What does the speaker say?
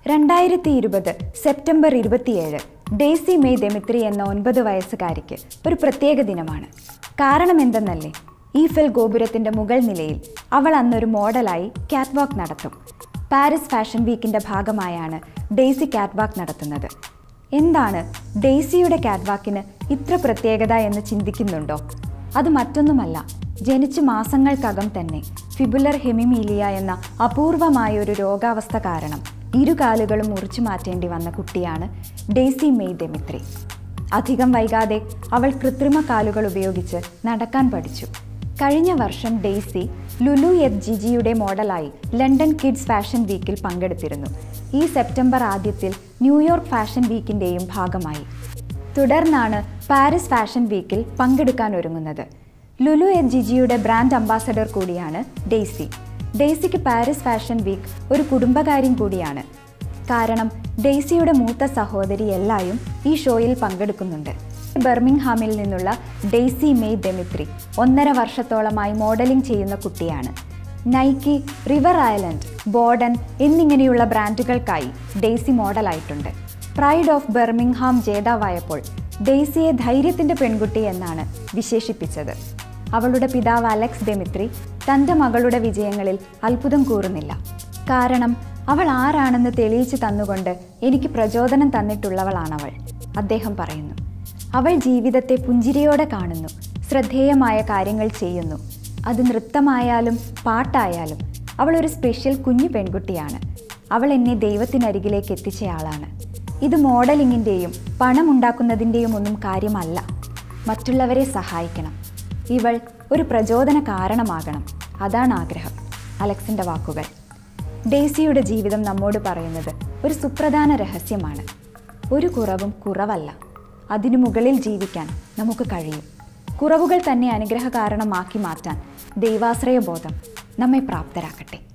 രണ്ടായിരത്തി ഇരുപത് സെപ്റ്റംബർ ഇരുപത്തിയേഴ് ഡേസി മെയ് ദെമിത്രി എന്ന ഒൻപത് വയസ്സുകാരിക്ക് ഒരു പ്രത്യേക ദിനമാണ് കാരണം എന്തെന്നല്ലേ ഈഫൽ ഗോപുരത്തിന്റെ മുകൾ നിലയിൽ അവൾ അന്നൊരു മോഡലായി കാറ്റ് വാക്ക് നടത്തും പാരീസ് ഫാഷൻ വീക്കിന്റെ ഭാഗമായാണ് ഡെയ്സി കാറ്റ് വാക്ക് നടത്തുന്നത് എന്താണ് ഡെയ്സിയുടെ കാറ്റ് വാക്കിന് ഇത്ര പ്രത്യേകത എന്ന് ചിന്തിക്കുന്നുണ്ടോ അത് മറ്റൊന്നുമല്ല ജനിച്ച് മാസങ്ങൾക്കകം തന്നെ ഫിബുലർ ഹെമിമീലിയ എന്ന അപൂർവമായ ഒരു രോഗാവസ്ഥ കാരണം ഇരുകാലുകളും മുറിച്ചു മാറ്റേണ്ടി വന്ന കുട്ടിയാണ് ഡെയ്സി മെയ് ദെമിത്രി അധികം വൈകാതെ അവൾ കൃത്രിമ കാലുകൾ ഉപയോഗിച്ച് നടക്കാൻ പഠിച്ചു കഴിഞ്ഞ വർഷം ഡെയ്സി ലുലു എഫ് ജിജിയുടെ മോഡലായി ലണ്ടൻ കിഡ്സ് ഫാഷൻ വീക്കിൽ പങ്കെടുത്തിരുന്നു ഈ സെപ്റ്റംബർ ആദ്യത്തിൽ ന്യൂയോർക്ക് ഫാഷൻ വീക്കിൻ്റെയും ഭാഗമായി തുടർന്നാണ് പാരീസ് ഫാഷൻ വീക്കിൽ പങ്കെടുക്കാൻ ഒരുങ്ങുന്നത് ലുലു എഫ് ജിജിയുടെ ബ്രാൻഡ് അംബാസഡർ കൂടിയാണ് ഡെയ്സി ഡെയ്സിക്ക് പാരീസ് ഫാഷൻ വീക്ക് ഒരു കുടുംബകാര്യം കൂടിയാണ് കാരണം ഡെയ്സിയുടെ മൂത്ത സഹോദരി എല്ലായും ഈ ഷോയിൽ പങ്കെടുക്കുന്നുണ്ട് ബർമിംഗ്ഹാമിൽ നിന്നുള്ള ഡെയ്സി മെയ് ദെമിത്രി ഒന്നര വർഷത്തോളമായി മോഡലിംഗ് ചെയ്യുന്ന കുട്ടിയാണ് നൈക്കി റിവർ ഐലൻഡ് ബോർഡൻ എന്നിങ്ങനെയുള്ള ബ്രാൻഡുകൾക്കായി ഡെയ്സി മോഡലായിട്ടുണ്ട് പ്രൈഡ് ഓഫ് ബർമിംഗ്ഹാം ജേതാവായപ്പോൾ ഡെയ്സിയെ ധൈര്യത്തിന്റെ പെൺകുട്ടി എന്നാണ് വിശേഷിപ്പിച്ചത് അവളുടെ പിതാവ് അലക്സ് ഡെമിത്രി തൻ്റെ മകളുടെ വിജയങ്ങളിൽ അത്ഭുതം കൂറുന്നില്ല കാരണം അവൾ ആരാണെന്ന് തെളിയിച്ചു തന്നുകൊണ്ട് എനിക്ക് പ്രചോദനം തന്നിട്ടുള്ളവളാണവൾ അദ്ദേഹം പറയുന്നു അവൾ ജീവിതത്തെ പുഞ്ചിരിയോടെ കാണുന്നു ശ്രദ്ധേയമായ കാര്യങ്ങൾ ചെയ്യുന്നു അത് നൃത്തമായാലും പാട്ടായാലും അവൾ ഒരു സ്പെഷ്യൽ കുഞ്ഞു പെൺകുട്ടിയാണ് അവൾ എന്നെ ദൈവത്തിനരികിലേക്ക് എത്തിച്ചയാളാണ് ഇത് മോഡലിങ്ങിൻ്റെയും പണമുണ്ടാക്കുന്നതിൻ്റെയും ഒന്നും കാര്യമല്ല മറ്റുള്ളവരെ സഹായിക്കണം ഇവൾ ഒരു പ്രചോദന കാരണമാകണം അതാണ് ആഗ്രഹം അലക്സിൻ്റെ വാക്കുകൾ ഡേസിയുടെ ജീവിതം നമ്മോട് പറയുന്നത് ഒരു സുപ്രധാന രഹസ്യമാണ് ഒരു കുറവും കുറവല്ല അതിനു മുകളിൽ ജീവിക്കാൻ നമുക്ക് കഴിയും കുറവുകൾ തന്നെ അനുഗ്രഹ കാരണമാക്കി മാറ്റാൻ ദൈവാശ്രയബോധം നമ്മെ പ്രാപ്തരാക്കട്ടെ